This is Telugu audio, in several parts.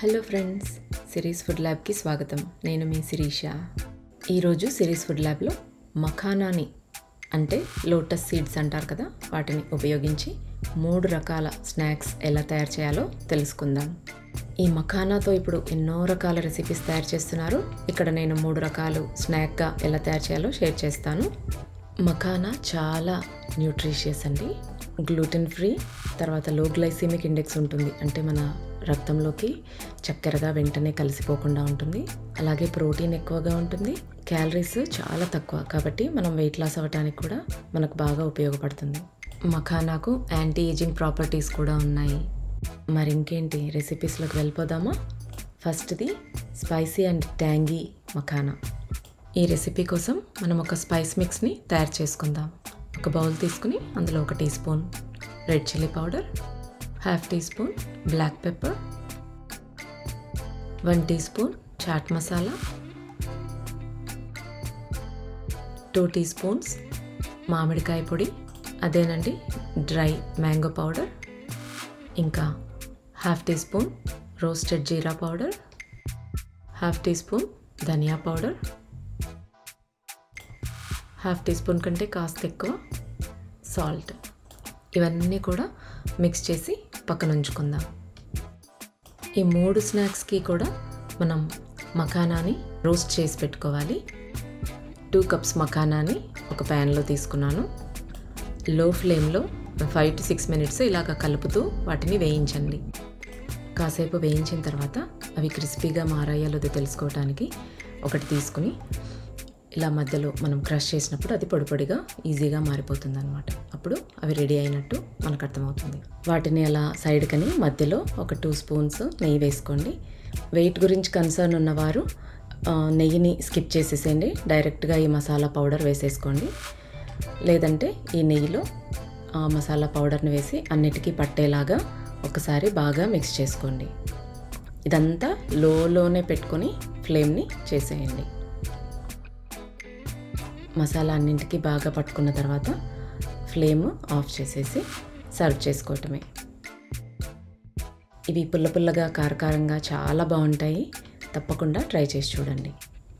హలో ఫ్రెండ్స్ సిరీస్ ఫుడ్ ల్యాబ్కి స్వాగతం నేను మీ శిరీష ఈరోజు సిరీస్ ఫుడ్ ల్యాబ్లో మఖానాని అంటే లోటస్ సీడ్స్ అంటారు కదా వాటిని ఉపయోగించి మూడు రకాల స్నాక్స్ ఎలా తయారు చేయాలో తెలుసుకుందాం ఈ మఖానాతో ఇప్పుడు ఎన్నో రకాల రెసిపీస్ తయారు చేస్తున్నారు ఇక్కడ నేను మూడు రకాలు స్నాక్గా ఎలా తయారు చేయాలో షేర్ చేస్తాను మఖానా చాలా న్యూట్రిషియస్ అండి గ్లూటెన్ ఫ్రీ తర్వాత లో గ్లైసెమిక్ ఇండెక్స్ ఉంటుంది అంటే మన రక్తంలోకి చక్కెరగా వెంటనే కలిసిపోకుండా ఉంటుంది అలాగే ప్రోటీన్ ఎక్కువగా ఉంటుంది క్యాలరీస్ చాలా తక్కువ కాబట్టి మనం వెయిట్ లాస్ అవ్వడానికి కూడా మనకు బాగా ఉపయోగపడుతుంది మఖానాకు యాంటీ ఏజింగ్ ప్రాపర్టీస్ కూడా ఉన్నాయి మరి ఇంకేంటి రెసిపీస్లోకి వెళ్ళిపోదామా ఫస్ట్ది స్పైసీ అండ్ ట్యాంగీ మఖానా ఈ రెసిపీ కోసం మనం ఒక స్పైస్ మిక్స్ని తయారు చేసుకుందాం ఒక బౌల్ తీసుకుని అందులో ఒక teaspoon red chilli powder half teaspoon black pepper one teaspoon chaat masala two teaspoons మామిడికాయ పొడి అదేనండి డ్రై మ్యాంగో పౌడర్ ఇంకా half teaspoon roasted jeera powder half teaspoon dhania powder half teaspoon కంటే కాస్త ఎక్కువ సాల్ట్ ఇవన్నీ కూడా మిక్స్ చేసి పక్కన ఉంచుకుందాం ఈ మూడు స్నాక్స్కి కూడా మనం మఖానాని రోస్ట్ చేసి పెట్టుకోవాలి టూ కప్స్ మఖానాని ఒక ప్యాన్లో తీసుకున్నాను లో ఫ్లేమ్లో ఫైవ్ టు సిక్స్ మినిట్స్ ఇలాగ కలుపుతూ వాటిని వేయించండి కాసేపు వేయించిన తర్వాత అవి క్రిస్పీగా మారాయో లేదో తెలుసుకోవడానికి ఒకటి తీసుకుని ఇలా మధ్యలో మనం క్రష్ చేసినప్పుడు అది పొడి పొడిగా ఈజీగా మారిపోతుంది అనమాట అప్పుడు అవి రెడీ అయినట్టు మనకు అర్థమవుతుంది వాటిని అలా సైడ్కని మధ్యలో ఒక టూ స్పూన్స్ నెయ్యి వేసుకోండి వెయిట్ గురించి కన్సర్న్ ఉన్నవారు ఆ, నెయ్యిని స్కిప్ చేసేసేయండి డైరెక్ట్గా ఈ మసాలా పౌడర్ వేసేసుకోండి లేదంటే ఈ నెయ్యిలో ఆ మసాలా పౌడర్ని వేసి అన్నిటికీ పట్టేలాగా ఒకసారి బాగా మిక్స్ చేసుకోండి ఇదంతా లోలోనే పెట్టుకొని ఫ్లేమ్ని చేసేయండి మసాలా అన్నింటికి బాగా పట్టుకున్న తర్వాత ఫ్లేమ్ ఆఫ్ చేసేసి సర్వ్ చేసుకోవటమే ఇవి పుల్ల పుల్లగా కారకారంగా చాలా బాగుంటాయి తప్పకుండా ట్రై చేసి చూడండి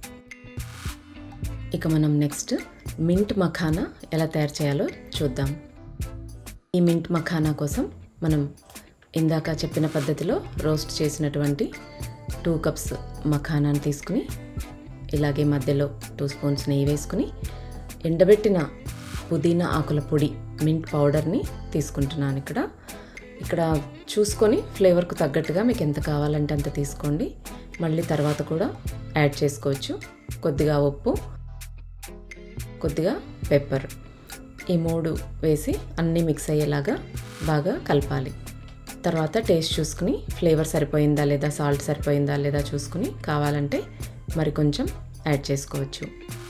ఇక మనం నెక్స్ట్ మింట్ మఖానా ఎలా తయారు చేయాలో చూద్దాం ఈ మింట్ మఖానా కోసం మనం ఇందాక చెప్పిన పద్ధతిలో రోస్ట్ చేసినటువంటి టూ కప్స్ మఖానాని తీసుకుని ఇలాగే మధ్యలో టూ స్పూన్స్ నెయ్యి వేసుకుని ఎండబెట్టిన పుదీనా ఆకుల పొడి మింట్ పౌడర్ని తీసుకుంటున్నాను ఇక్కడ ఇక్కడ చూసుకొని ఫ్లేవర్కు తగ్గట్టుగా మీకు ఎంత కావాలంటే అంత తీసుకోండి మళ్ళీ తర్వాత కూడా యాడ్ చేసుకోవచ్చు కొద్దిగా ఉప్పు కొద్దిగా పెప్పర్ ఈ మూడు వేసి అన్నీ మిక్స్ అయ్యేలాగా బాగా కలపాలి తర్వాత టేస్ట్ చూసుకుని ఫ్లేవర్ సరిపోయిందా లేదా సాల్ట్ సరిపోయిందా లేదా చూసుకుని కావాలంటే మరి కొంచెం యాడ్ చేసుకోవచ్చు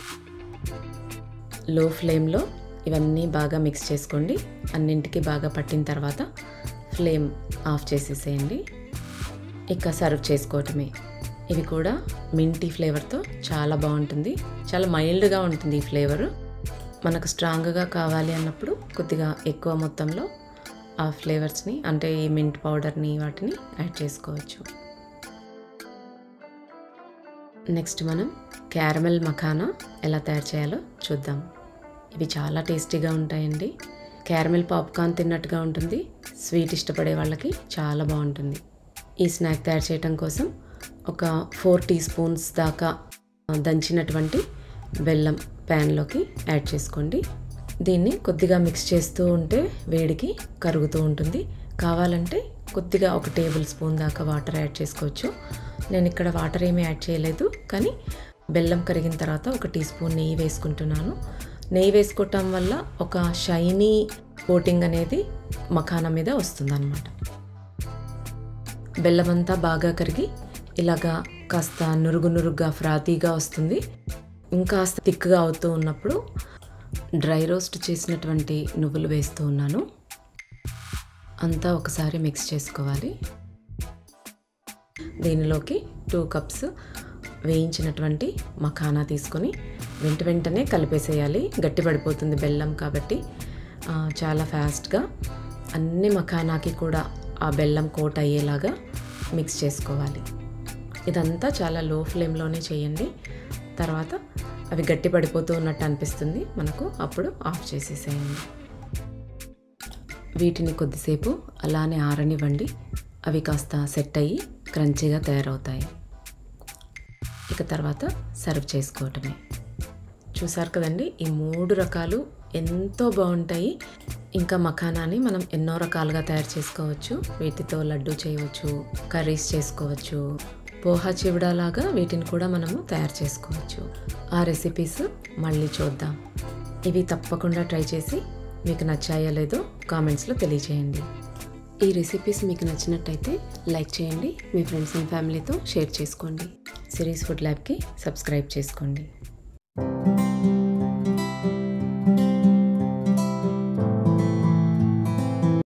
లో ఫ్లేమ్లో ఇవన్నీ బాగా మిక్స్ చేసుకోండి అన్నింటికి బాగా పట్టిన తర్వాత ఫ్లేమ్ ఆఫ్ చేసేసేయండి ఇక సర్వ్ చేసుకోవటమే ఇవి కూడా మింటీ ఫ్లేవర్తో చాలా బాగుంటుంది చాలా మైల్డ్గా ఉంటుంది ఈ ఫ్లేవరు మనకు స్ట్రాంగ్గా కావాలి అన్నప్పుడు కొద్దిగా ఎక్కువ మొత్తంలో ఆ ఫ్లేవర్స్ని అంటే ఈ మింట్ పౌడర్ని వాటిని యాడ్ చేసుకోవచ్చు నెక్స్ట్ మనం క్యారమెల్ మఖానా ఎలా తయారు చేయాలో చూద్దాం ఇవి చాలా టేస్టీగా ఉంటాయండి క్యారమెల్ పాప్కార్న్ తిన్నట్టుగా ఉంటుంది స్వీట్ ఇష్టపడే వాళ్ళకి చాలా బాగుంటుంది ఈ స్నాక్ తయారు చేయడం కోసం ఒక ఫోర్ టీ స్పూన్స్ దాకా దంచినటువంటి బెల్లం ప్యాన్లోకి యాడ్ చేసుకోండి దీన్ని కొద్దిగా మిక్స్ చేస్తూ ఉంటే వేడికి కరుగుతూ ఉంటుంది కావాలంటే కొద్దిగా ఒక టేబుల్ స్పూన్ దాకా వాటర్ యాడ్ చేసుకోవచ్చు నేను ఇక్కడ వాటర్ ఏమీ యాడ్ చేయలేదు కానీ బెల్లం కరిగిన తర్వాత ఒక టీ స్పూన్ నెయ్యి వేసుకుంటున్నాను నెయ్యి వేసుకోవటం వల్ల ఒక షైనీ కోటింగ్ అనేది మఖానా మీద వస్తుందన్నమాట బెల్లం అంతా బాగా కరిగి ఇలాగా కాస్త నురుగు నురుగ్గా ఫ్రాతీగా వస్తుంది ఇంకాస్త థిక్గా అవుతూ ఉన్నప్పుడు డ్రై రోస్ట్ చేసినటువంటి నువ్వులు వేస్తూ ఉన్నాను అంతా ఒకసారి మిక్స్ చేసుకోవాలి దీనిలోకి టూ కప్స్ వేయించినటువంటి మఖానా తీసుకొని వెంట వెంటనే కలిపేసేయాలి గట్టి పడిపోతుంది బెల్లం కాబట్టి ఆ, చాలా ఫాస్ట్గా అన్ని మఖానాకి కూడా ఆ బెల్లం కోట్ అయ్యేలాగా మిక్స్ చేసుకోవాలి ఇదంతా చాలా లో ఫ్లేమ్లోనే చేయండి తర్వాత అవి గట్టి పడిపోతూ ఉన్నట్టు అనిపిస్తుంది మనకు అప్పుడు ఆఫ్ చేసేసేయండి వీటిని కొద్దిసేపు అలానే ఆరనివ్వండి అవి కాస్త సెట్ అయ్యి క్రంచీగా తయారవుతాయి ఇక తర్వాత సర్వ్ చేసుకోవటమే చూసారు కదండి ఈ మూడు రకాలు ఎంతో బాగుంటాయి ఇంకా మఖానాని మనం ఎన్నో రకాలుగా తయారు చేసుకోవచ్చు వీటితో లడ్డు చేయవచ్చు కర్రీస్ చేసుకోవచ్చు పోహా చివడాలాగా వీటిని కూడా మనము తయారు చేసుకోవచ్చు ఆ రెసిపీస్ మళ్ళీ చూద్దాం ఇవి తప్పకుండా ట్రై చేసి మీకు నచ్చాయో లేదో కామెంట్స్లో తెలియచేయండి ఈ రెసిపీస్ మీకు నచ్చినట్టయితే లైక్ చేయండి మీ ఫ్రెండ్స్ అండ్ ఫ్యామిలీతో షేర్ చేసుకోండి సిరీస్ ఫుడ్ ల్యాబ్కి సబ్స్క్రైబ్ చేసుకోండి